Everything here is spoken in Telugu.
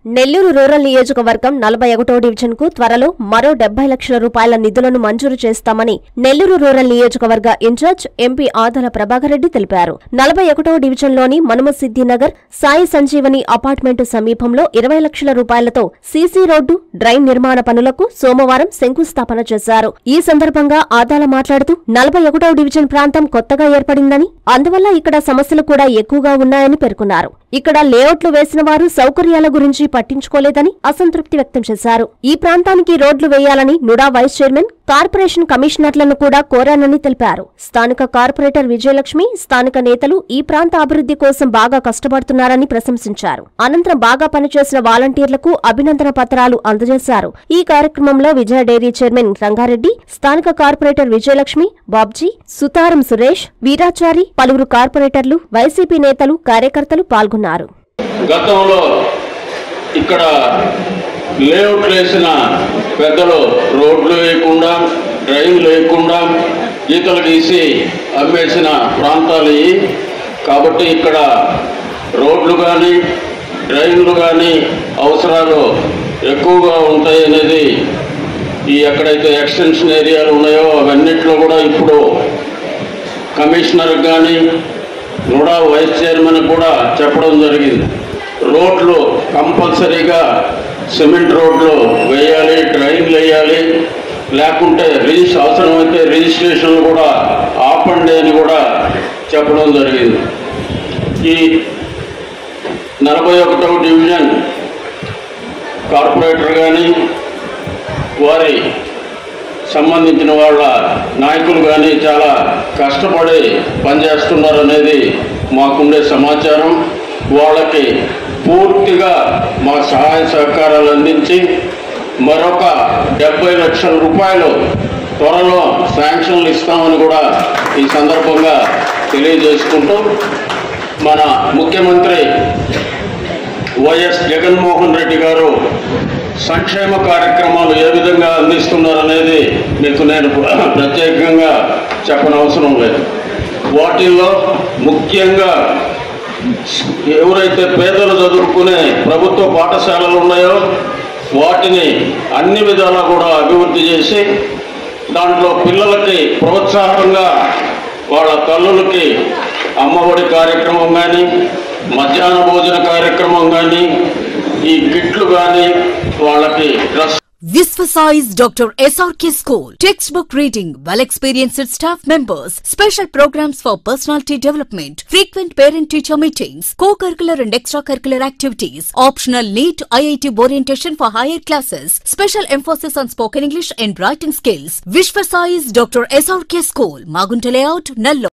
నెల్లూరు రూరల్ నియోజకవర్గం నలభై ఒకటో డివిజన్ కు త్వరలో మరో డెబ్బై లక్షల రూపాయల నిధులను మంజూరు చేస్తామని నెల్లూరు రూరల్ నియోజకవర్గ ఇన్ఛార్జ్ ఎంపీ ఆదల ప్రభాకర్ రెడ్డి తెలిపారు నలభై ఒకటో డివిజన్లోని మనుమ సిద్దినగర్ సాయి సంజీవని అపార్ట్మెంటు సమీపంలో ఇరవై లక్షల రూపాయలతో సీసీ రోడ్డు డ్రైన్ నిర్మాణ పనులకు సోమవారం శంకుస్థాపన చేశారు ఈ సందర్భంగా ఆదాల మాట్లాడుతూ నలభై ఒకటో డివిజన్ ప్రాంతం కొత్తగా ఏర్పడిందని అందువల్ల ఇక్కడ సమస్యలు కూడా ఎక్కువగా ఉన్నాయని పేర్కొన్నారు ఇక్కడ లేఅవుట్లు వేసిన వారు సౌకర్యాల గురించి పట్టించుకోలేదని అసంతృప్తి వ్యక్తం చేశారు ఈ ప్రాంతానికి రోడ్లు వేయాలని నుడా వైస్ చైర్మన్ కార్పొరేషన్ కమిషనర్లను కూడా కోరానని తెలిపారు స్థానిక కార్పొరేటర్ విజయలక్ష్మి స్థానిక నేతలు ఈ ప్రాంత అభివృద్ధి కోసం బాగా కష్టపడుతున్నారని ప్రశంసించారు అనంతరం బాగా పనిచేసిన వాలంటీర్లకు అభినందన పత్రాలు అందజేశారు ఈ కార్యక్రమంలో విజయ డైరీ చైర్మన్ రంగారెడ్డి స్థానిక కార్పొరేటర్ విజయలక్ష్మి బాబ్జీ సుతారం సురేష్ వీరాచారి పలువురు కార్పొరేటర్లు వైసీపీ నేతలు కార్యకర్తలు పాల్గొన్నారు గతంలో ఇక్కడ లేఅవుట్ వేసిన పెద్దలు రోడ్లు వేయకుండా డ్రైన్ లేకుండా గీతలు గీసి అమ్మేసిన ప్రాంతాలు ఇవి కాబట్టి ఇక్కడ రోడ్లు కానీ డ్రైన్లు కానీ అవసరాలు ఎక్కువగా ఉంటాయి అనేది ఈ ఎక్కడైతే ఎక్స్టెన్షన్ ఏరియాలు ఉన్నాయో అవన్నిట్లో కూడా ఇప్పుడు కమిషనర్ కానీ కూడా వైస్ చైర్మన్ కూడా చెప్పడం జరిగింది రోడ్లు కంపల్సరీగా సిమెంట్ రోడ్లు వేయాలి డ్రైన్లు వేయాలి లేకుంటే రిజిస్ అవసరమైతే రిజిస్ట్రేషన్లు కూడా ఆపండి అని కూడా చెప్పడం జరిగింది ఈ నలభై ఒకటవ డివిజన్ కార్పొరేటర్ కానీ వారి సంబంధించిన వాళ్ళ నాయకులు కానీ చాలా కష్టపడి పనిచేస్తున్నారు అనేది మాకుండే సమాచారం వాళ్ళకి పూర్తిగా మా సహాయ సహకారాలు అందించి మరొక డెబ్బై లక్షల రూపాయలు త్వరలో శాంక్షన్లు ఇస్తామని కూడా ఈ సందర్భంగా తెలియజేసుకుంటూ మన ముఖ్యమంత్రి వైఎస్ జగన్మోహన్ రెడ్డి గారు సంక్షేమ కార్యక్రమాలు ఏ విధంగా అందిస్తున్నారనేది మీకు నేను ప్రత్యేకంగా చెప్పనవసరం లేదు వాటిల్లో ముఖ్యంగా ఎవరైతే పేదలు చదువుకునే ప్రభుత్వ పాఠశాలలు ఉన్నాయో వాటిని అన్ని విధాలా కూడా అభివృద్ధి చేసి దాంట్లో పిల్లలకి ప్రోత్సాహంగా వాళ్ళ తల్లులకి అమ్మఒడి కార్యక్రమం కానీ మధ్యాహ్న భోజన కార్యక్రమం కానీ ఈ కిట్లు కానీ వాళ్ళకి dress Visvasize Dr. SRK School. Textbook reading, well experienced staff members, special programs for personality development, frequent parent teacher meetings, co curricular and extracurricular activities, optional NEET IIT orientation for higher classes, special emphasis on spoken English and writing skills. Visvasize Dr. SRK School, Magunta Layout, Nallo.